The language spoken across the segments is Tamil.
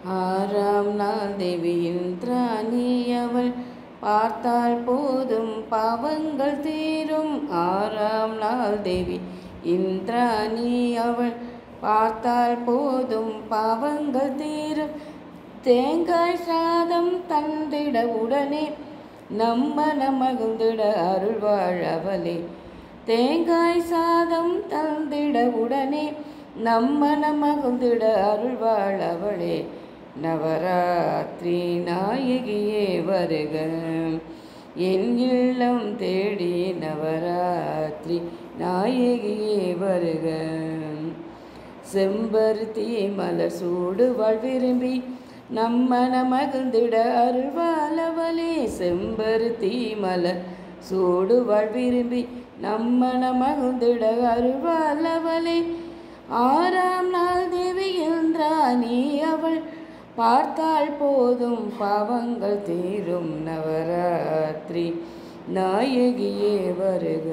ஆறாம் நாள் தேவி இந்திராணி அவள் பார்த்தால் போதும் பாவங்கள் தீரும் ஆறாம் நாள் தேவி இந்திராணி அவள் பார்த்தால் போதும் பாவங்கள் தீரும் தேங்காய் சாதம் தந்திட உடனே நம்மன மகிழ்ந்திட அருள்வாழ் அவளே தேங்காய் சாதம் தந்திட உடனே நம்மன மகிழ்ந்திட அருள்வாழ் அவளே நவராத்திரி நாயகியே வருக என் இல்லம் தேடி நவராத்திரி நாயகியே வருக செம்பருத்தி மலர் சூடுவாள் விரும்பி நம்மன மகிழ்ந்திட அருள்வாளவளே செம்பருத்தி மலர் சூடுவாள் விரும்பி நம்மன மகிழ்ந்திட அருள்வாளவளே ஆறாம் நாள் தேவி என்றானே அவள் பார்த்தால் போதும் பாவங்கள் தீரும் நவராத்திரி நாயகியே வருக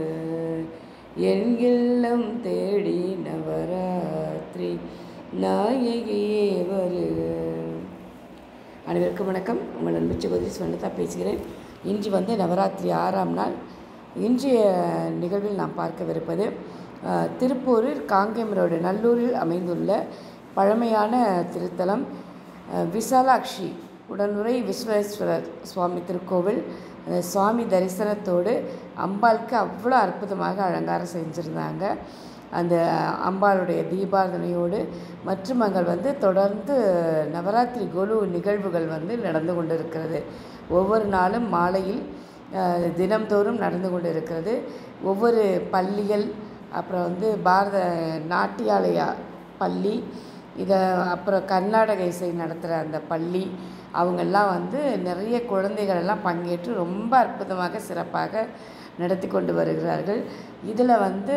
என் இல்லம் தேடி நவராத்திரி நாயகியே வருக அனைவருக்கும் வணக்கம் உங்கள் அன்பு சகோதரி சுவனதா பேசுகிறேன் இன்று வந்து நவராத்திரி ஆறாம் நாள் இன்றைய நிகழ்வில் நாம் பார்க்கவிருப்பது அஹ், திருப்பூரில் காங்கேயம் ரோடு நல்லூரில் அமைந்துள்ள பழமையான திருத்தலம் அஹ், விசாலாட்சி உடனுரை விஸ்வேஸ்வரர் சுவாமி திருக்கோவில் அந்த சுவாமி தரிசனத்தோடு அம்பாளுக்கு அவ்வளோ அற்புதமாக அலங்காரம் செஞ்சுருந்தாங்க அந்த அம்பாளுடைய தீபாரதனையோடு மற்றும் அங்கே வந்து தொடர்ந்து நவராத்திரி கொலு நிகழ்வுகள் வந்து நடந்து கொண்டிருக்கிறது ஒவ்வொரு நாளும் மாலையில் அஹ், தினம்தோறும் நடந்து கொண்டு இருக்கிறது ஒவ்வொரு பள்ளிகள் அப்புறம் வந்து பாரத நாட்டியாலயா பள்ளி இதை அப்புறம் கர்நாடக இசை நடத்துகிற அந்த பள்ளி அவங்கெல்லாம் வந்து நிறைய குழந்தைகள் எல்லாம் பங்கேற்று ரொம்ப அற்புதமாக சிறப்பாக நடத்தி கொண்டு வருகிறார்கள் இதில் வந்து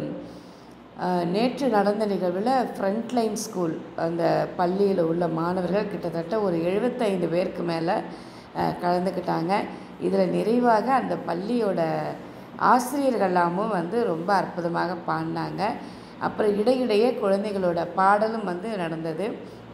அஹ், நேற்று நடந்த நிகழ்வில் ஃப்ரண்ட்லைன் ஸ்கூல் அந்த பள்ளியில் உள்ள மாணவர்கள் கிட்டத்தட்ட ஒரு எழுபத்தைந்து பேருக்கு மேலே அஹ், கலந்துக்கிட்டாங்க இதில் நிறைவாக அந்த பள்ளியோட ஆசிரியர்கள்லாமும் வந்து ரொம்ப அற்புதமாக பாடினாங்க அப்புறம் இடையிடையே குழந்தைகளோட பாடலும் வந்து நடந்தது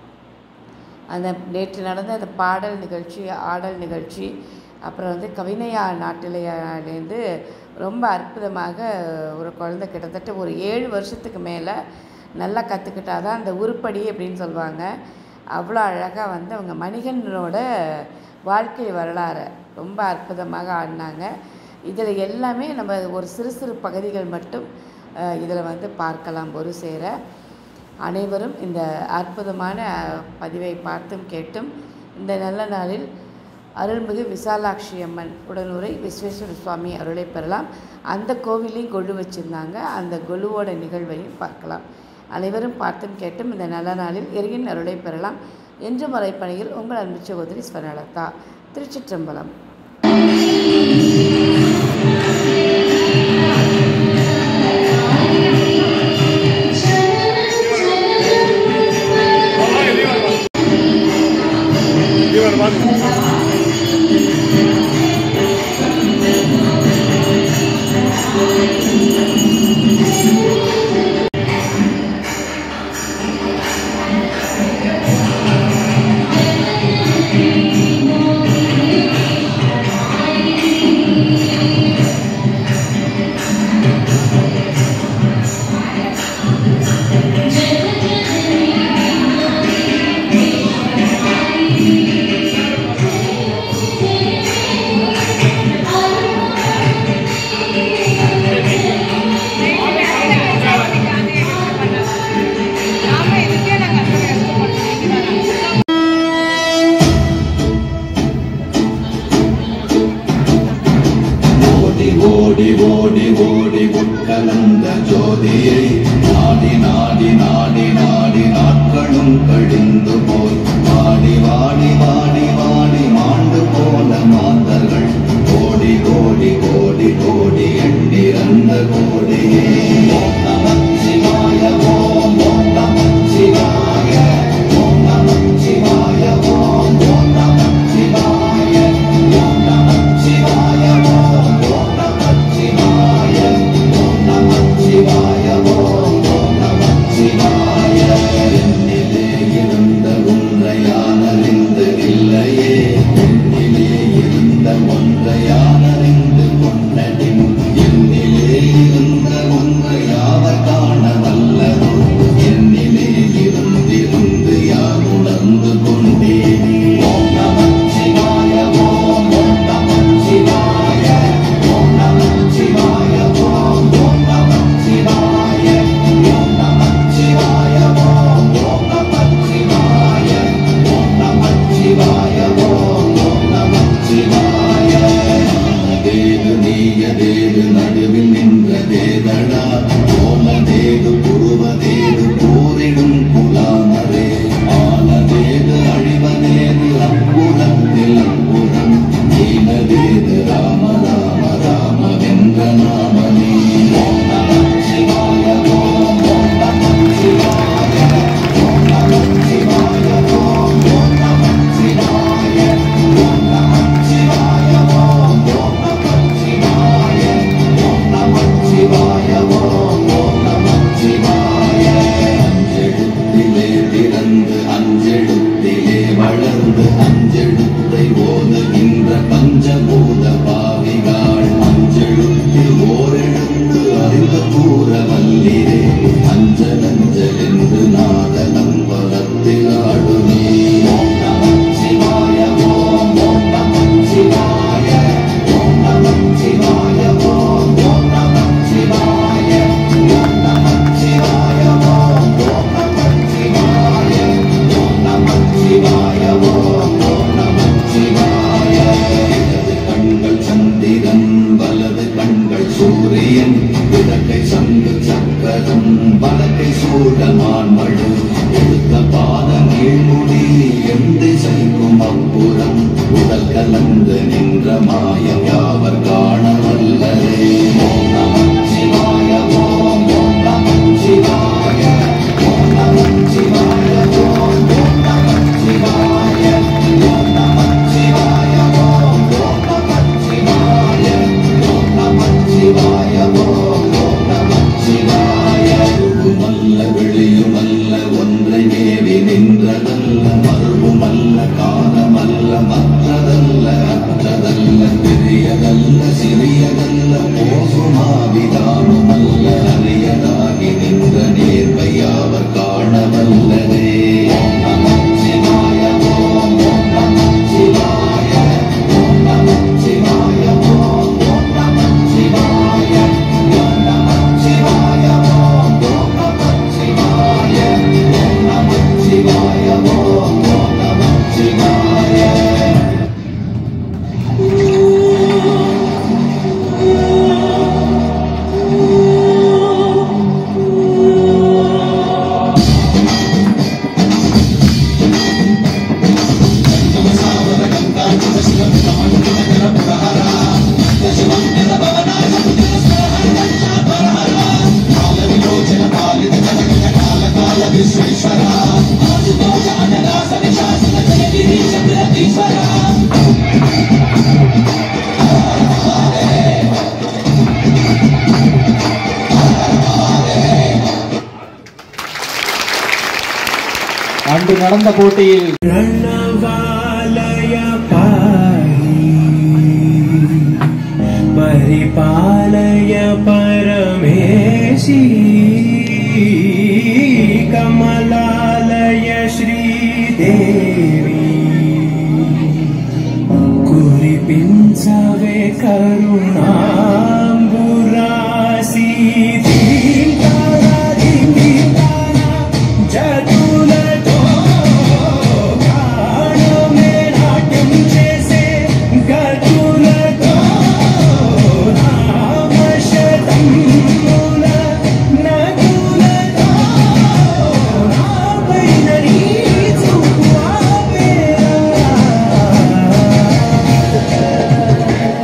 அந்த நேற்று நடந்த அந்த பாடல் நிகழ்ச்சி ஆடல் நிகழ்ச்சி அப்புறம் வந்து கவிதையா நாட்டிலேருந்து ரொம்ப அற்புதமாக ஒரு குழந்தை கிட்டத்தட்ட ஒரு ஏழு வருஷத்துக்கு மேலே நல்லா கற்றுக்கிட்டா தான் அந்த உருப்படி அப்படின்னு சொல்லுவாங்க அவ்வளோ அழகாக வந்து அவங்க மணிகண்டனோட வாழ்க்கை வரலாறை ரொம்ப அற்புதமாக ஆடினாங்க இதில் எல்லாமே நம்ம ஒரு சிறு சிறு பகுதிகள் மட்டும் இதில் வந்து பார்க்கலாம் ஒரு சேர அனைவரும் இந்த அற்புதமான பதிவை பார்த்தும் கேட்டும் இந்த நல்ல நாளில் அருள்மிகு விசாலாட்சி அம்மன் உடனுரை விஸ்வேஸ்வர சுவாமி அருளை பெறலாம் அந்த கோவிலையும் கொலு வச்சுருந்தாங்க அந்த கொலுவோட நிகழ்வையும் பார்க்கலாம் அனைவரும் பார்த்தும் கேட்டும் இந்த நல்ல நாளில் இறையின் அருளை பெறலாம் என்று மறைப்பணியில் உங்கள் அன்பு சகோதரி ஸ்வர்ணலதா திருச்சிற்றம்பலம் ஓடி ஓடி ஓடி ஓடி உட்கலந்த ஜோதியை நாடி நாடி நாடி அஞ்செழுத்திலே பிறந்து அஞ்செழுத்திலே வளர்ந்து அஞ்செழுத்தை ஓதுகின்ற பஞ்சபூத பாவிகாள் அஞ்செழுத்தில் ஓரெழுத்து அறிந்து கூற வல்லிரே அஞ்சல் அஞ்சல் என்று நாதனம் பலத்தில் ஆடுமே ஓம் நம சிவாய ஓம் ஓம் நம சிவாய ஓம் நம சிவாய ஓம் ஓம் நம சிவாய ஓம் நம சிவாய ஓம் ஓம் நம சிவாய ஓம் நம சிவாய ஓம் ஓம் நம சிவாய இடது கண்கள் சந்திரன் வலது கண்கள் சூரியன் இடக்கை சங்கு சக்கரம் வலக்கை சூழமான் மழு எடுத்த பாத நீழ்முடி எந்தை செய்யும் அப்புறம் உடல் கலந்து நின்ற மாயம் யாவர் காண வல்லரே ஓம் நம சிவாய ஓம் ஓம் நம சிவாய ஓம் நம சிவாய ஓம் ஓம் நம சிவாய ஓம் நம சிவாய ஓம் ஓம் நம சிவாய ஓம் நம சிவாய ஓம் ஓம் நம சிவாய உருவமல்ல வெளியுமல்ல ஒன்றை மேவி நின்றதல்ல மறுவுமல்ல காலமல்ல மற்றதல்ல அற்றதல்ல பெரியதல்ல சிறியதல்ல போகுமாவிதானுமல்ல அரியதாகி நின்ற நேர்மையாவர் காணவல்லதே ஓம் நம சிவாய ஓம் ஓம் நம சிவாய ஓம் நம சிவாய ஓம் ஓம் நம சிவாய ஓம் நம சிவாய ஓம் ஓம் நம சிவாய ஓம் நம சிவாய ஓம் ஓம் நம சிவாய அன்று நடந்த போட்டியில் रणवालय पाहि परिपालय परमेशि कमलालय श्रीदेवी कुरिपिञ्चवे करुणाम्बुरासि दीन्तारा दीन्तारा జతులతో ప్రాణమే నాట్యం చేసే గతులతో నామశతముల నదులతో నాపైన నీ చూపు ఆపేరా.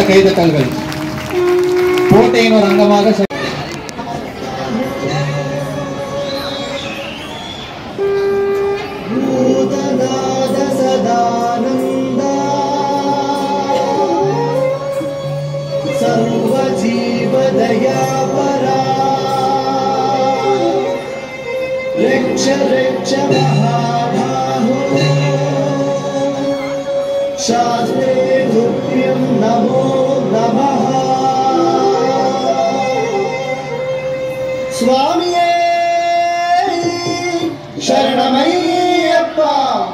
கைதட்டல்கள் போட்டியின் ஒரு அங்கமாக செ- भूतनाद सदानन्दा सर्वजीवदया परा रक्ष रक्ष महाबाहो शास्त्रे तुभ्यं नमो नमः स्वामिये शरणमय्यप्पा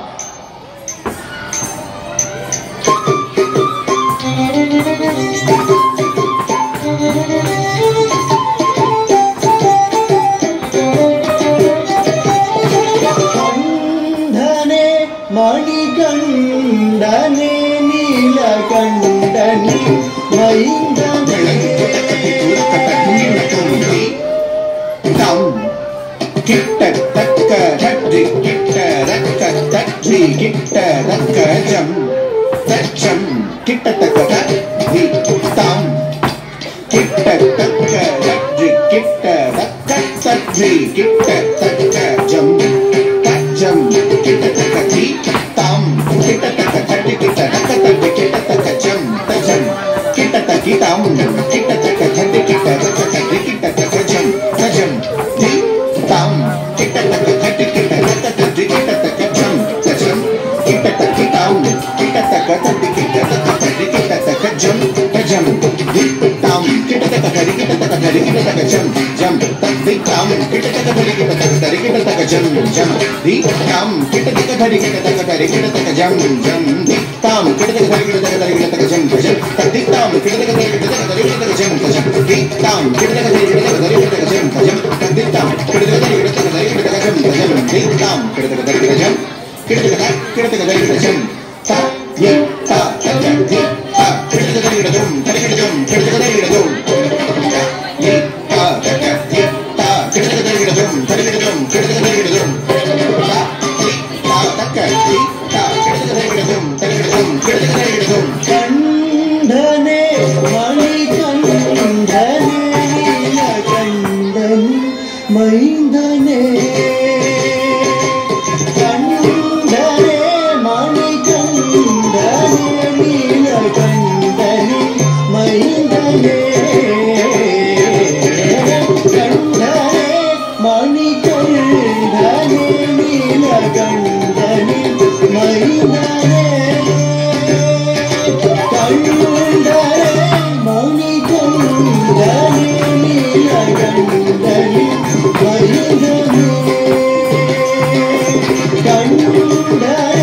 கண்டனே மணிகண்டனே நீலகண்டனே மைந்தனே கிட்ட தக்க தற்றி கிட்ட ரக்க தற்றி கிட்ட தக்க ஜம் தச்சம் கிட்ட தக்க தற்றி தாம் கிட்ட தக்க தற்றி கிட்ட தக்க தற்றி கிட்ட தக்க ஜம் தச்சம் கிட்ட தக்க தி தாம் கிட்ட தக்க தட்டி கிட்ட தக்க தட்டி கிட்ட தக்க ஜம் தஜம் கிட்ட தக்கி தாம் கிட்ட தக்க தட்டி கிட்ட தக்க தட்டி கிட்ட தக்க ஜம் தஜம் தி தாம் கிட்ட தக்க தட்டி கிட்ட தக்க தட்டி கிட்ட தக்க ஜம் தஜம் கிட்ட தக்கி தாம் கிட்ட தக்க தட்டி கிட்ட தக்க தட்டி கிட்ட தக்க ஜம் தஜம் தி தாம் கிட்ட தக்க தடி கிட்ட தக்க தடி கிட்ட தக்க ஜம் ஜம் தத்தி தாம் கிட்ட தக்க தடி கிட்ட தக்க தடி கிட்ட தக்க ஜம் ஜம் தி தாம் கிட்ட தக்க தடி கிட்ட தக்க தடி கிட்ட தக்க ஜம் ஜம் தி தாம் கிட்ட தக்க தடி கிட்ட தக்க தடி கிட்ட தக்க ஜம் ஜம் தத்தி தாம் கிட்ட தக்க தடி கிட்ட தக்க தடி கிட்ட தக்க ஜம் ஜம் தி தாம் கிட்ட தக்க தடி கிட்ட தக்க தடி கிட்ட தக்க ஜம் ஜம் தத்தி தாம் கிட்ட தக்க தடி கிட்ட தக்க தடி கிட்ட தக்க ஜம் ஜம் தி தாம் கிட்ட தக்க தடி கிட்ட ஜம் கிட்ட தக்க கிட்ட தக்க தடி கிட்ட ஜம் தா யே தா தஜ தி தா கிட்ட தக்க தடி கிட்ட ஜம் தடி கிட்ட ஜம் கிட்ட தக்க தடி கிட்ட ஜம் தி தா தஜ தி தா கிட்ட தக்க தடி கிட்ட ஜம் தடி கிட்ட ஜம் கிட்ட தக்க தடி கிட்ட ஜம் தா தி தா தக்க தி தா கிட்ட தக்க தடி கிட்ட ஜம் தடி கிட்ட ஜம் கிட்ட தக்க தடி கிட்ட ஜம் கண்டனே மணிகண்டனே நீலகண்டன் மைந்தனே கண்டனே மணிகண்டனே நீலகண்டனே மைந்தனே கண்டனே மணிகண்டனே நீலகண்டனே மைந்தனே கண்டனே மணிகண்டனே நீலகண்டனே மைந்தனே கண்டனே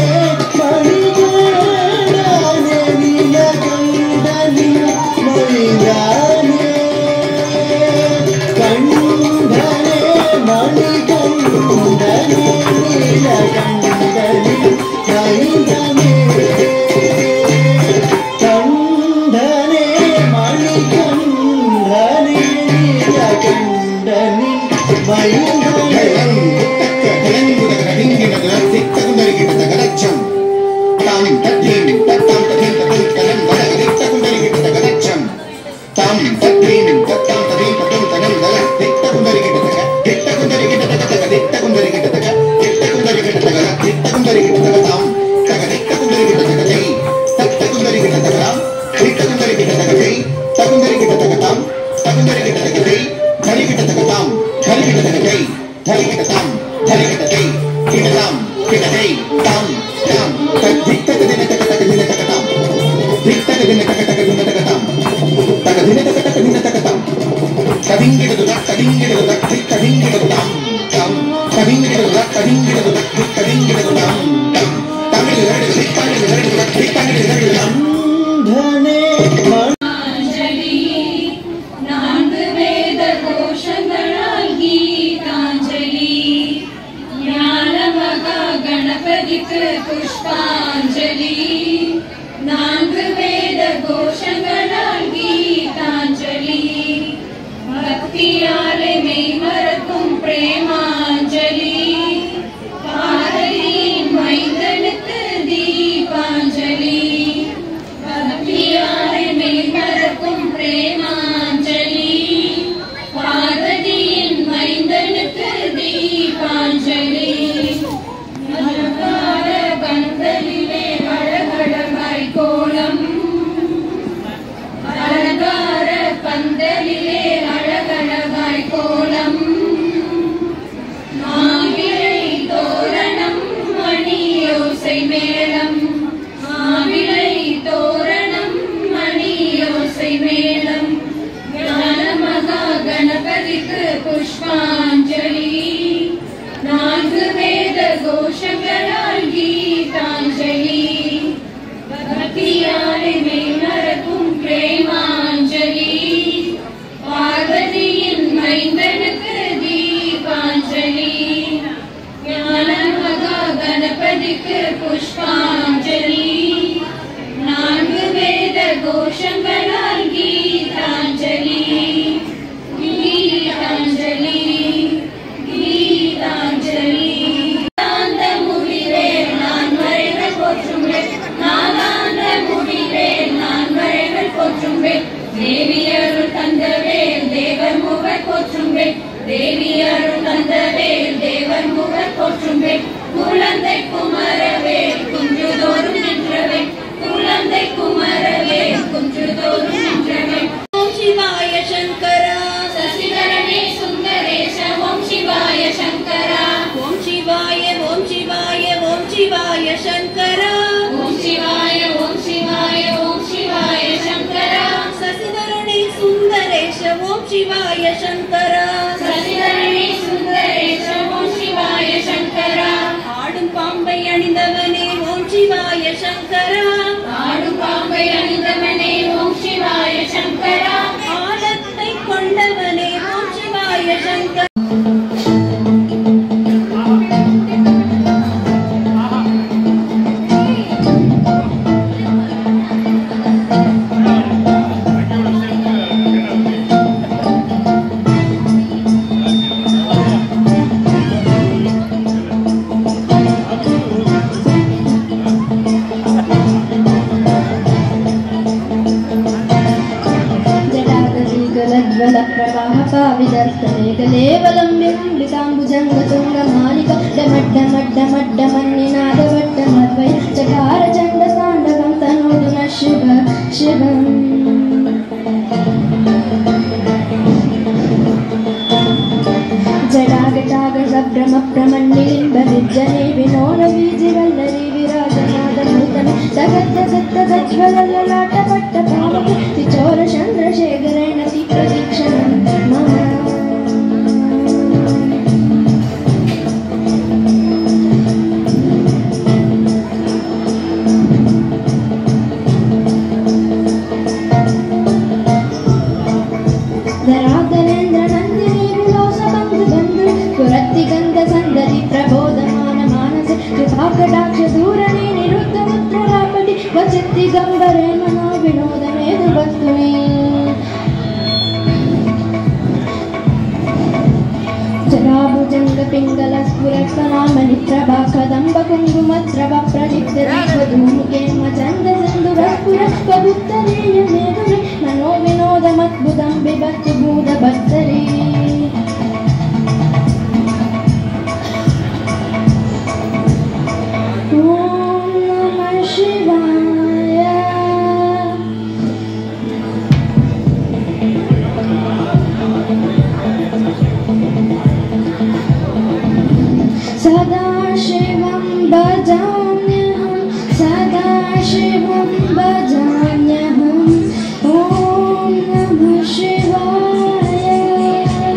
மணிகண்டனே நீலகண்டனே மைந்தனே கண்டனே மணிகண்டனே நீலகண்டனே மைந்தனே கண்டனே மணிகண்டனே நீலகண்டனே மைந்தனே கண்டனே அஞ்சலி நான்கு வேத கோஷங்களால் கீதாஞ்சலி ஞான மகா கணபதிக்கு புஷ்பாஞ்சலி நான்கு வேத கோஷங்களால் கீதாஞ்சலி பக்தியாலே மெய் மறக்கும் பிரேமாஞ்சலி கணபதிக்கு புஷ்பாஞ்சலி நான்கு வேத கோஷங்களால் கீதாஞ்சலி கீதாஞ்சலி கீதாஞ்சலி நாதாந்த முடிவே நான் வரைகள் போற்றும்பேன் நாதாந்த முடிவே நான் வரைகள் போற்றும்பேன் தேவியருள் தந்தவேல் தேவர் முகர் போற்றும்பேன் தேவியருள் தந்தவேல் தேவர் முகர் போற்றும்பேன் குழந்தை குமரவேல் குன்றுதோறும் நின்றவே குழந்தை குமரவேல் குன்றுதோறும் நின்றவே ஓம் சிவாய சங்கரா சசிதரனே சுந்தரேஷ ஓம் சிவாய சங்கரா ஓம் சிவாய ஓம் சிவாய ஓம் சிவாய சங்கரா ஓம் சிவாய ஓம் சிவாய ஓம் சிவாய சங்கரா சசிதரனே சுந்தரேஷ ஓம் சிவாய சங்கரா சசிதரனே சுந்தரேஷ ஓம் சிவாய சங்கரா ஆடும் பாம்பை அணிந்தவனே ஓம் சிவாய சங்கரா ஆடும் பாம்பை அணிந்தவனே ஓம் சிவாய சங்கரா ஆலத்தை கொண்டவனே ஓம் சிவாய சங்கரா जलागलीगलज्वलप्रवाहपाविदस्तमेकलेवलं चकारचण्डताण्डवं तनोतु न शिव शिवम् जडागटागसभ्रमप्रमण्डिलिम्बविज्जने विनोदवीजिवल्लरी विराजनादनूतन तगद्दगद्दगज्वलललाटपट्टपावक तिचोरचन्द्रशेखरेण प्रदीक्षणं मम ధరాధరేంద్ర నందిని విలోసబంధు బంధు పురత్తి గంధ సందతి ప్రబోధమాన మానస కృపాకటాక్ష దూరణి నిరుద్ధ ముద్రరాపటి వచిత్తి గంబరే మనో వినోదమేదు భక్తుని జరాభుజంగ పింగళ స్ఫురత్సనామణి ప్రభా కదంబ కుంకుమద్రవ ప్రదీప్త దీపధూముకేమ చంద సింధుర స్ఫుర పవిత్తరీయ మేధురి మనో వినోదమద్భుతం బిభక్తి భూత భక్తరీ ఓం నమః శివాయ सदाशिवं भजाम्यहं सदाशिवं भजाम्यहम् ॐ नमः शिवाय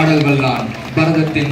பாடல்கள் தான் பரதத்தின்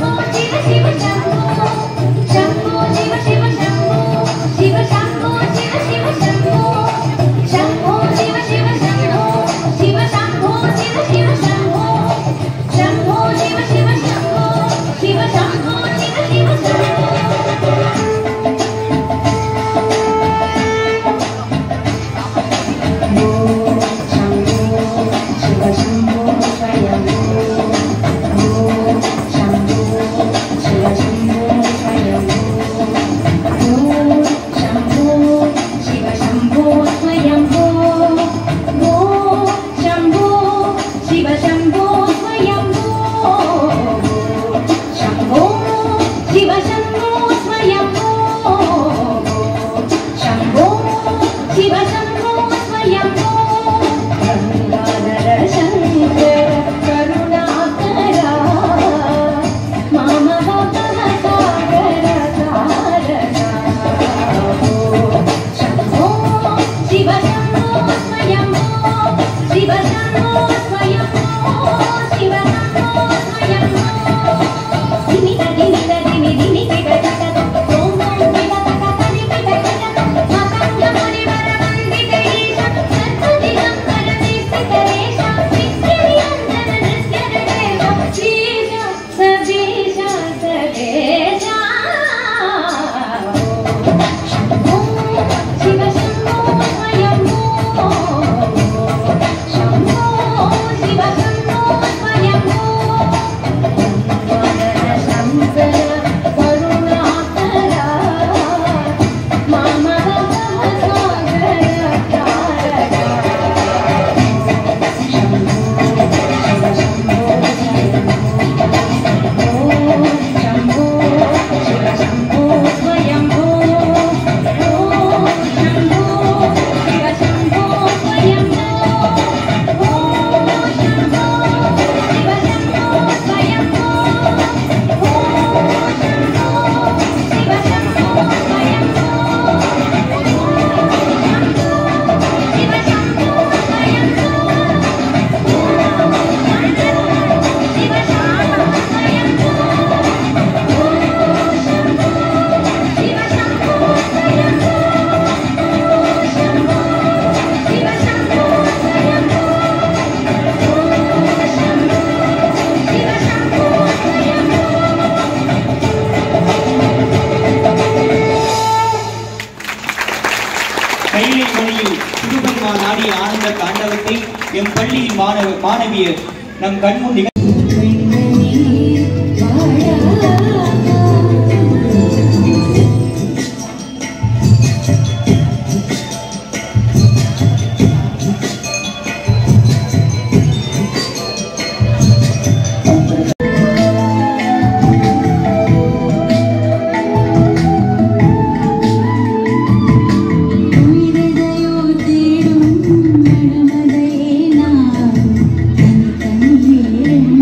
கைலை மொழியில் சிவபெருமான் ஆடிய ஆனந்த தாண்டவத்தை எம் பள்ளியின் மாணவ மாணவியர் நம் கண்முன் நிக- தேடும் மனமதையே நான் தனி தனியே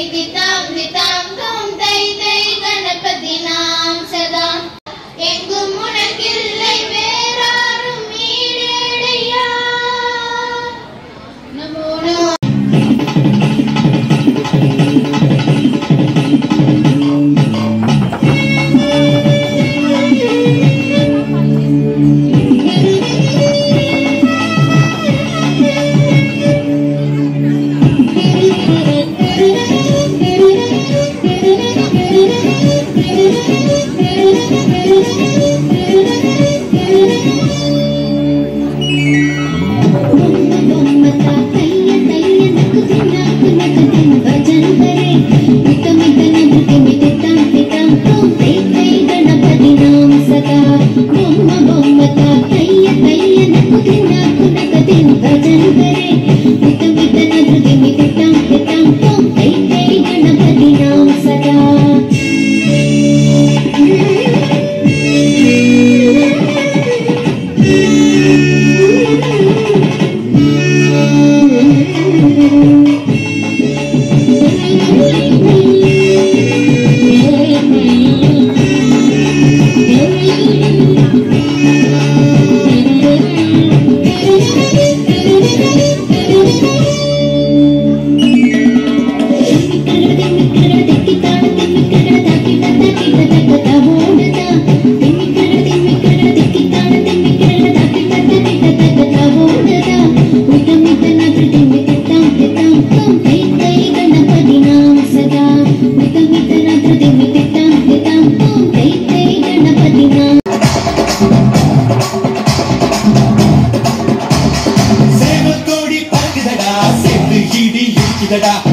தித்தாம் தித்தாம் தோம் தை தை கணபதி நாம் சதா எங்கும் உனக்கில்லை வேறாரும் ஈடேடையா நமோ நமோ సదా சேவல் கோடி பறக்குதடா செட்டு இடி இருக்குதடா